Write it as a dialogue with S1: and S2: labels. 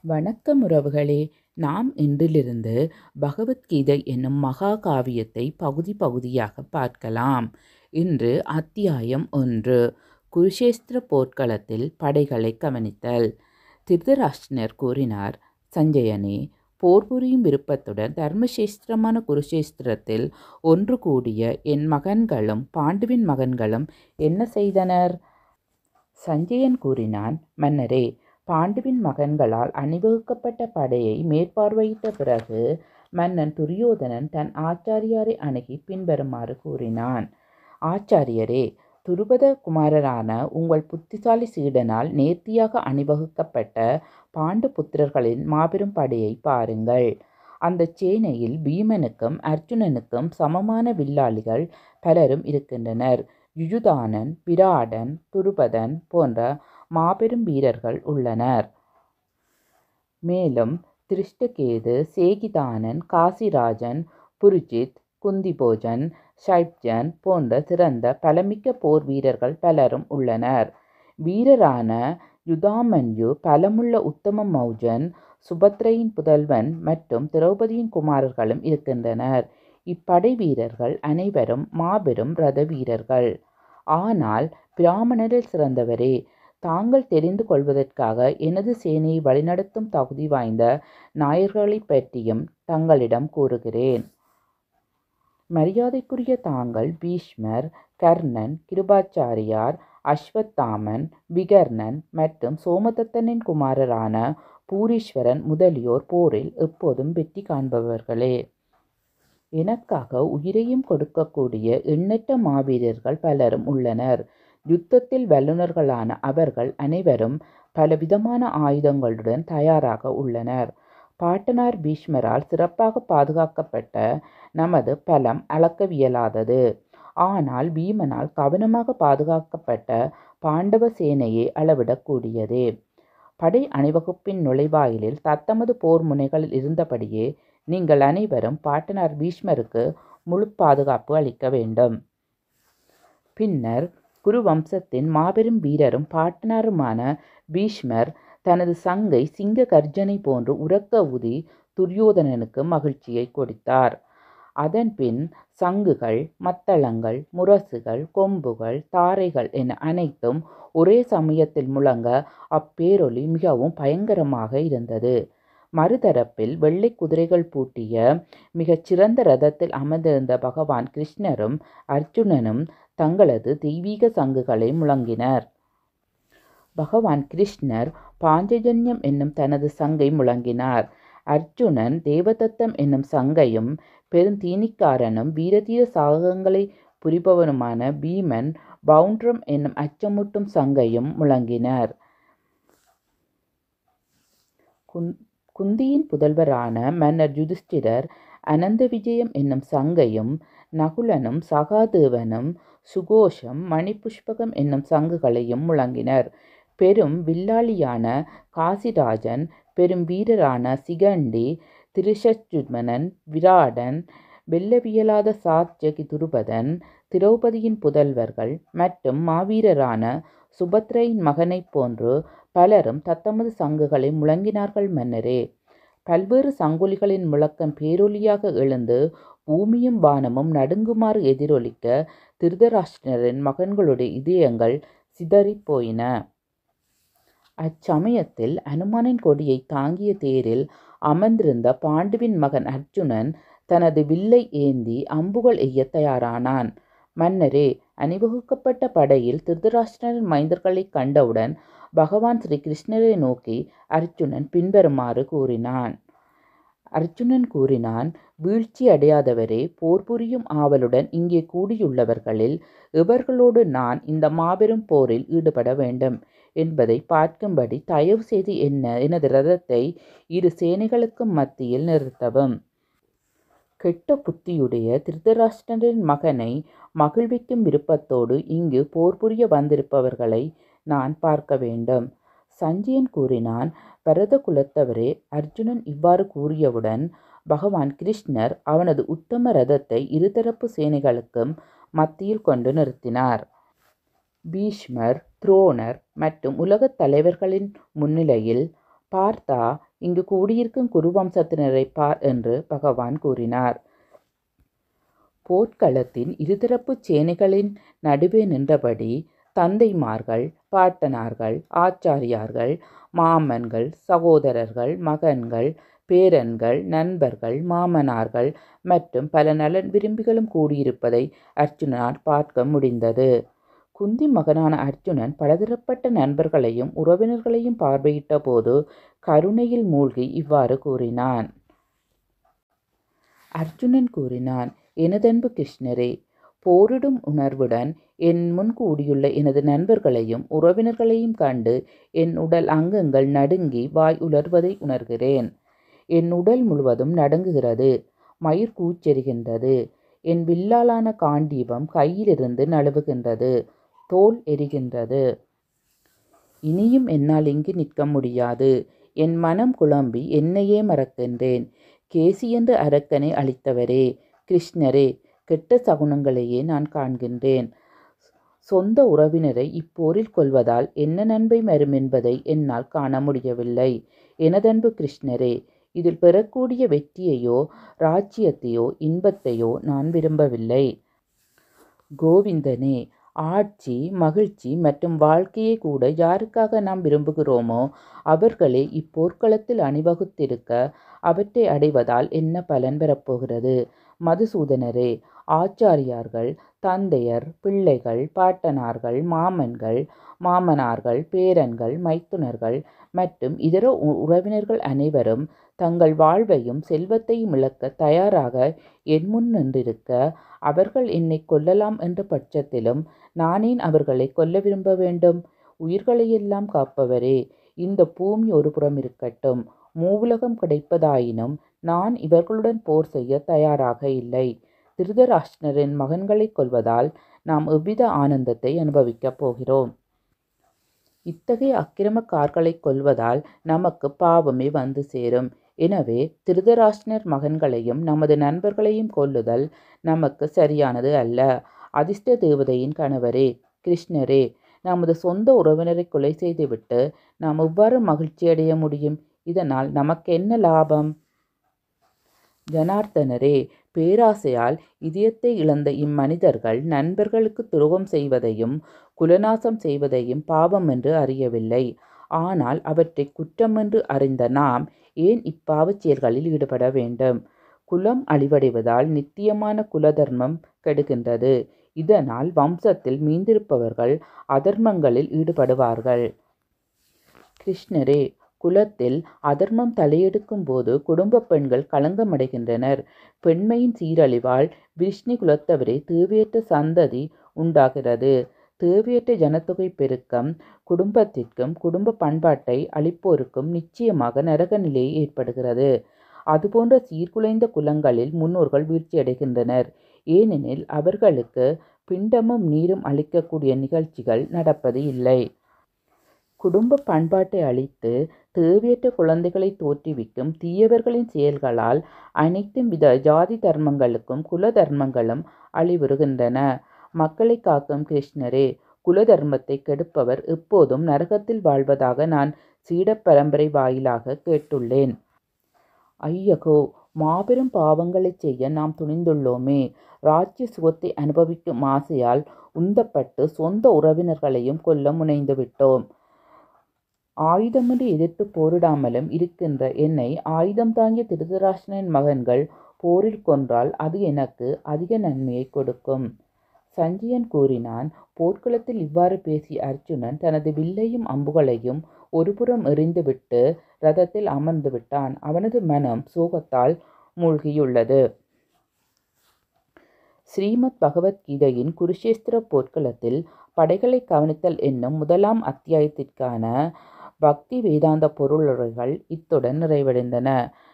S1: வணக்கம் உறவுகளே நாம் இன்றிலிருந்து பகவத்கீதை என்னும் மகா காவியத்தை பகுதி பகுதியாக பார்க்கலாம் இன்று அத்தியாயம் ஒன்று குருஷேஸ்திர போர்க்களத்தில் படைகளை கவனித்தல் திருதராஷ்டிரர் கூறினார் சஞ்சயனே போர் புரியும் விருப்பத்துடன் தர்மசேஸ்திரமான குருஷேஸ்திரத்தில் ஒன்று கூடிய என் மகன்களும் பாண்டுவின் மகன்களும் என்ன செய்தனர் சஞ்சயன் கூறினான் மன்னரே பாண்டுவின் மகன்களால் அணிவகுக்கப்பட்ட படையை மேற்பார்வையிட்ட பிறகு மன்னன் துரியோதனன் தன் ஆச்சாரியாரை அணுகி பின்வருமாறு கூறினான் ஆச்சாரியரே துருபத குமாரரான உங்கள் புத்திசாலி சீடனால் நேர்த்தியாக அணிவகுக்கப்பட்ட பாண்டு புத்திரர்களின் மாபெரும் படையை பாருங்கள் அந்த சேனையில் பீமனுக்கும் அர்ஜுனனுக்கும் சமமான வில்லாளிகள் பலரும் இருக்கின்றனர் யுயுதானன் விராடன் துருபதன் போன்ற மாபெரும் வீரர்கள் உள்ளனர் மேலும் திருஷ்டகேது சேகிதானன் காசிராஜன் புருஜித் குந்திபோஜன் ஷைப்ஜன் போன்ற சிறந்த பலமிக்க போர் வீரர்கள் பலரும் உள்ளனர் வீரரான யுதாமன்யு பலமுள்ள உத்தம மௌஜன் சுபத்ரையின் புதல்வன் மற்றும் திரௌபதியின் குமாரர்களும் இருக்கின்றனர் இப்படை வீரர்கள் அனைவரும் மாபெரும் ரத வீரர்கள் ஆனால் பிராமணரில் சிறந்தவரே தாங்கள் தெரிந்து கொள்வதற்காக எனது சேனையை வழிநடத்தும் தகுதி வாய்ந்த நாயர்களை பற்றியும் தங்களிடம் கூறுகிறேன் மரியாதைக்குரிய தாங்கள் பீஷ்மர் கர்ணன் கிருபாச்சாரியார் அஸ்வத்தாமன் விகர்ணன் மற்றும் சோமதத்தனின் குமாரரான பூரீஸ்வரன் முதலியோர் போரில் எப்போதும் வெற்றி காண்பவர்களே எனக்காக உயிரையும் கொடுக்கக்கூடிய எண்ணற்ற மாவீரர்கள் பலரும் உள்ளனர் யுத்தத்தில் வல்லுநர்களான அவர்கள் அனைவரும் பலவிதமான ஆயுதங்களுடன் தயாராக உள்ளனர் பாட்டனார் பீஷ்மரால் சிறப்பாக பாதுகாக்கப்பட்ட நமது பலம் அளக்கவியலாதது ஆனால் பீமனால் கவனமாக பாதுகாக்கப்பட்ட பாண்டவ சேனையை அளவிடக்கூடியதே படை அணிவகுப்பின் நுழைவாயிலில் தத்தமது போர் முனைகளில் இருந்தபடியே நீங்கள் அனைவரும் பாட்டனார் பீஷ்மருக்கு முழு பாதுகாப்பு அளிக்க வேண்டும் பின்னர் குரு வம்சத்தின் மாபெரும் வீரரும் பாட்டனாருமான பீஷ்மர் தனது சங்கை சிங்க கர்ஜனை போன்று உறக்க ஊதி துரியோதனனுக்கு மகிழ்ச்சியை கொடுத்தார் அதன்பின் சங்குகள் மத்தளங்கள் முரசுகள் கொம்புகள் தாரைகள் என அனைத்தும் ஒரே சமயத்தில் முழங்க அப்பேரொலி மிகவும் பயங்கரமாக இருந்தது மறுதரப்பில் வெள்ளை குதிரைகள் பூட்டிய மிகச் சிறந்த ரதத்தில் அமர்ந்திருந்த பகவான் கிருஷ்ணரும் அர்ஜுனனும் தங்களது தெய்வீக சங்குகளை முழங்கினர் பகவான் கிருஷ்ணர் பாஞ்சஜன்யம் என்னும் தனது சங்கை முழங்கினார் அர்ஜுனன் தேவதத்தம் என்னும் சங்கையும் பெருந்தீனிக்காரனும் வீரதீர சாகங்களை புரிபவனுமான பீமன் பவுண்ட்ரம் என்னும் அச்சமூட்டும் சங்கையும் முழங்கினர் குந்தியின் புதல்வரான மன்னர் யுதிஷ்டிரர் அனந்த விஜயம் என்னும் சங்கையும் நகுலனும் சகாதேவனும் சுகோஷம் மணிபுஷ்பகம் என்னும் சங்குகளையும் முழங்கினர் பெரும் வில்லாளியான காசிராஜன் பெரும் வீரரான சிகண்டி திருஷச்சுமனன் விராடன் வெல்லவியலாத சாத்யகி துருபதன் திரௌபதியின் புதல்வர்கள் மற்றும் மாவீரரான சுபத்ரையின் மகனைப் போன்று பலரும் தத்தமது சங்குகளை முழங்கினார்கள் மன்னரே பல்வேறு சங்கொலிகளின் முழக்கம் பேரொலியாக எழுந்து பூமியும் வானமும் நடுங்குமாறு எதிரொலிக்க திருதராஷ்டிரரின் மகன்களுடைய இதயங்கள் சிதறிப் போயின அச்சமயத்தில் அனுமானின் கொடியை தாங்கிய தேரில் அமர்ந்திருந்த பாண்டுவின் மகன் அர்ஜுனன் தனது வில்லை ஏந்தி அம்புகள் எய்ய தயாரானான் மன்னரே அணிவகுக்கப்பட்ட படையில் திருதராஷ்டிரரின் மைந்தர்களை கண்டவுடன் பகவான் ஸ்ரீ கிருஷ்ணரை நோக்கி அர்ஜுனன் பின்வருமாறு கூறினான் அர்ஜுனன் கூறினான் வீழ்ச்சி அடையாதவரே போர் புரியும் ஆவலுடன் இங்கே கூடியுள்ளவர்களில் இவர்களோடு நான் இந்த மாபெரும் போரில் ஈடுபட வேண்டும் என்பதை பார்க்கும்படி தயவு செய்து என்ன எனது ரதத்தை இரு சேனைகளுக்கும் மத்தியில் நிறுத்தவும் கெட்ட புத்தியுடைய திருதராஷ்டிரரின் மகனை மகிழ்விக்கும் விருப்பத்தோடு இங்கு போர் புரிய வந்திருப்பவர்களை நான் பார்க்க வேண்டும் சஞ்சயன் கூறினான் பரத குலத்தவரே அர்ஜுனன் இவ்வாறு கூறியவுடன் பகவான் கிருஷ்ணர் அவனது உத்தம ரதத்தை இருதரப்பு சேனைகளுக்கும் மத்தியில் கொண்டு நிறுத்தினார் பீஷ்மர் துரோணர் மற்றும் உலகத் தலைவர்களின் முன்னிலையில் பார்த்தா இங்கு கூடியிருக்கும் குருவம்சத்தினரை பார் என்று பகவான் கூறினார் போர்க்களத்தின் இருதரப்பு சேனைகளின் நடுவே நின்றபடி தந்தைமார்கள் பாட்டனார்கள் ஆச்சாரியார்கள் மாமன்கள் சகோதரர்கள் மகன்கள் பேரன்கள் நண்பர்கள் மாமனார்கள் மற்றும் பல நலன் விரும்பிகளும் கூடியிருப்பதை அர்ஜுனனால் பார்க்க முடிந்தது குந்தி மகனான அர்ஜுனன் பலதரப்பட்ட நண்பர்களையும் உறவினர்களையும் பார்வையிட்ட போது கருணையில் மூழ்கி இவ்வாறு கூறினான் அர்ஜுனன் கூறினான் எனதன்பு கிருஷ்ணரே போரிடும் உணர்வுடன் என் முன் கூடியுள்ள எனது நண்பர்களையும் உறவினர்களையும் கண்டு என் உடல் அங்கங்கள் நடுங்கி வாய் உலர்வதை உணர்கிறேன் என் உடல் முழுவதும் நடுங்குகிறது மயிர் கூச்செறிகின்றது என் வில்லாலான காண்டீபம் கையிலிருந்து நழுவுகின்றது தோல் எரிகின்றது இனியும் என்னால் இங்கு நிற்க முடியாது என் மனம் குழம்பி என்னையே மறக்கின்றேன் கேசி என்ற அரக்கனை அளித்தவரே கிருஷ்ணரே கெட்ட சகுனங்களையே நான் காண்கின்றேன் சொந்த உறவினரை இப்போரில் கொள்வதால் என்ன நன்மை வரும் என்பதை என்னால் காண முடியவில்லை எனதன்பு கிருஷ்ணரே இதில் பெறக்கூடிய வெற்றியையோ ராஜ்யத்தையோ இன்பத்தையோ நான் விரும்பவில்லை கோவிந்தனே ஆட்சி மகிழ்ச்சி மற்றும் வாழ்க்கையை கூட யாருக்காக நாம் விரும்புகிறோமோ அவர்களே இப்போர்க்களத்தில் அணிவகுத்திருக்க அவற்றை அடைவதால் என்ன பலன் பெறப்போகிறது மதுசூதனரே ஆச்சாரியார்கள் தந்தையர் பிள்ளைகள் பாட்டனார்கள் மாமன்கள் மாமனார்கள் பேரன்கள் மைத்துனர்கள் மற்றும் இதர உறவினர்கள் அனைவரும் தங்கள் வாழ்வையும் செல்வத்தையும் இழக்க தயாராக என் முன் நின்றிருக்க அவர்கள் என்னை கொல்லலாம் என்ற பட்சத்திலும் நானேன் அவர்களை கொல்ல விரும்ப வேண்டும் உயிர்களையெல்லாம் காப்பவரே இந்த பூமி ஒரு புறம் இருக்கட்டும் மூவுலகம் கிடைப்பதாயினும் நான் இவர்களுடன் போர் செய்ய தயாராக இல்லை திருதராஷ்டிரரின் மகன்களை கொல்வதால் நாம் எவ்வித ஆனந்தத்தை அனுபவிக்கப் போகிறோம் இத்தகைய அக்கிரமக்கார்களை கொல்வதால் நமக்கு பாவமே வந்து சேரும் எனவே திருதராஷ்டிரர் மகன்களையும் நமது நண்பர்களையும் கொல்லுதல் நமக்கு சரியானது அல்ல அதிர்ஷ்ட தேவதையின் கணவரே கிருஷ்ணரே நமது சொந்த உறவினரை கொலை செய்துவிட்டு நாம் எவ்வாறு மகிழ்ச்சி அடைய முடியும் இதனால் நமக்கு என்ன லாபம் ஜனார்த்தனரே பேராசையால் இதயத்தை இழந்த இம்மனிதர்கள் நண்பர்களுக்கு துரோகம் செய்வதையும் குலநாசம் செய்வதையும் பாவம் என்று அறியவில்லை ஆனால் அவற்றை குற்றம் என்று அறிந்த நாம் ஏன் இப்பாவச் செயல்களில் ஈடுபட வேண்டும் குலம் அழிவடைவதால் நித்தியமான குலதர்மம் கெடுகின்றது இதனால் வம்சத்தில் மீந்திருப்பவர்கள் அதர்மங்களில் ஈடுபடுவார்கள் கிருஷ்ணரே குலத்தில் அதர்மம் தலையெடுக்கும் போது குடும்ப பெண்கள் களங்கமடைகின்றனர் பெண்மையின் சீரழிவால் விஷ்ணு குலத்தவரே தேவையற்ற சந்ததி உண்டாகிறது தேவையற்ற ஜனத்தொகை பெருக்கம் குடும்பத்திற்கும் குடும்ப பண்பாட்டை அளிப்போருக்கும் நிச்சயமாக நரக நிலை ஏற்படுகிறது அதுபோன்ற சீர்குலைந்த குலங்களில் முன்னோர்கள் வீழ்ச்சியடைகின்றனர் ஏனெனில் அவர்களுக்கு பிண்டமும் நீரும் அளிக்கக்கூடிய நிகழ்ச்சிகள் நடப்பது இல்லை குடும்ப பண்பாட்டை அழித்து தேவையற்ற குழந்தைகளை தோற்றுவிக்கும் தீயவர்களின் செயல்களால் அனைத்தும் வித ஜாதி தர்மங்களுக்கும் குல தர்மங்களும் அழிவுறுகின்றன மக்களை காக்கும் கிருஷ்ணரே குல தர்மத்தை கெடுப்பவர் எப்போதும் நரகத்தில் வாழ்வதாக நான் சீட பரம்பரை வாயிலாக கேட்டுள்ளேன் ஐயகோ மாபெரும் பாவங்களைச் செய்ய நாம் துணிந்துள்ளோமே ராஜ்ய சுகத்தை அனுபவிக்கும் ஆசையால் உந்தப்பட்டு சொந்த உறவினர்களையும் கொல்ல முனைந்து விட்டோம் ஆயுதமின்றி எதிர்த்து போரிடாமலும் இருக்கின்ற என்னை ஆயுதம் தாங்கிய திருதராஷ்டிரனின் மகன்கள் போரில் கொன்றால் அது எனக்கு அதிக நன்மையை கொடுக்கும் சஞ்சயன் கூறினான் போர்க்களத்தில் இவ்வாறு பேசிய அர்ஜுனன் தனது வில்லையும் அம்புகளையும் ஒருபுறம் எறிந்துவிட்டு ரதத்தில் அமர்ந்து விட்டான் அவனது மனம் சோகத்தால் மூழ்கியுள்ளது ஸ்ரீமத் பகவத்கீதையின் குருஷேஸ்திர போர்க்களத்தில் படைகளை கவனித்தல் என்னும் முதலாம் அத்தியாயத்திற்கான பக்தி வேதாந்த பொருளுரைகள் இத்துடன் நிறைவடைந்தன